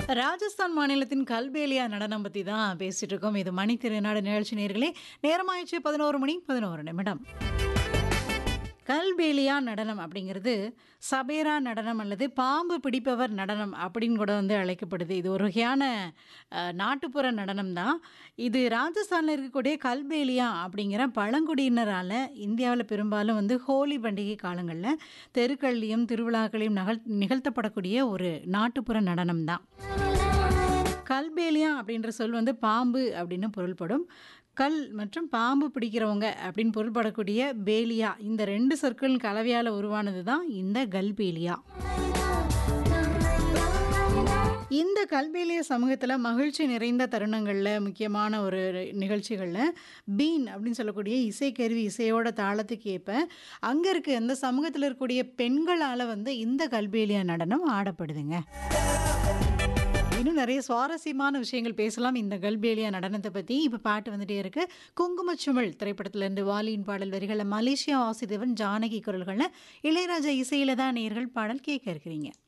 ராஜஸ்தான் மாநிலத்தின் கல்பேலியா நடனம் பத்தி தான் பேசிட்டு இருக்கோம். இது மணி திருநாடு நிகழ்ச்சி நேயர்களே. நேரமாயிடுச்சு 11 மணி 11 நிமிடம். கல்பேலியா நடனம் அப்படிங்கிறது சபேரா நடனம் அல்லது பாம்பு பிடிப்பவர் நடனம் அப்படின்னு கூட வந்து அழைக்கப்படுது. இது ஒரு வகையான அ, நாட்டுப்புற நடனம் தான். இது ராஜஸ்தான்ல இருக்கக்கூடிய கல்பேலியா அப்படிங்கிற பழங்குடியினரால இந்தியாவுல பெரும்பாலும் வந்து ஹோலி பண்டிகை காலங்கள்ல தெருக்கள்லயும், திருவிழாக்களையும் நகழ் நிகழ்த்தப்படக்கூடிய ஒரு நாட்டுப்புற நடனம் தான். கல்பேலியா அப்படின்ற சொல் வந்து பாம்பு அப்படின்னு பொருள்படும். கல் மற்றும் பாம்பு பிடிக்கிறவங்க அப்படின்னு பொருள்படக்கூடிய பேலியா இந்த 2 சொற்களின் கலவையால உருவானது தான் இந்த கல்பேலியா. இந்த கல்பேலிய சமூகத்துல மகிழ்ச்சி நிறைந்த தருணங்கள்ல, முக்கியமான ஒரு நிகழ்ச்சிகள்ல பீன் அப்படின்னு சொல்லக்கூடிய இசைக்கருவி இசையோட தாளத்துக்கு ஏற்ப, அங்க இருக்க அந்த சமூகத்துல இருக்கக்கூடிய பெண்களால வந்து இந்த கல்பேலியா நடனம் ஆடப்படுதுங்க. இன்னும் நிறைய சுவாரஸ்யமான விஷயங்கள் பேசலாம் இந்த கல்பேலியா நடனத்த பத்தி. இப்ப பாட்டு வந்துட்டே இருக்கு. குங்குமச்சுமிழ் திரைப்படத்திலிருந்து வாலியின் பாடல் வரிகள மலேசியா வாசுதேவன், ஜானகி குரல்கள்ல இளையராஜா இசையில தான் நேயர்கள் பாடல் கேட்க இருக்கிறீங்க.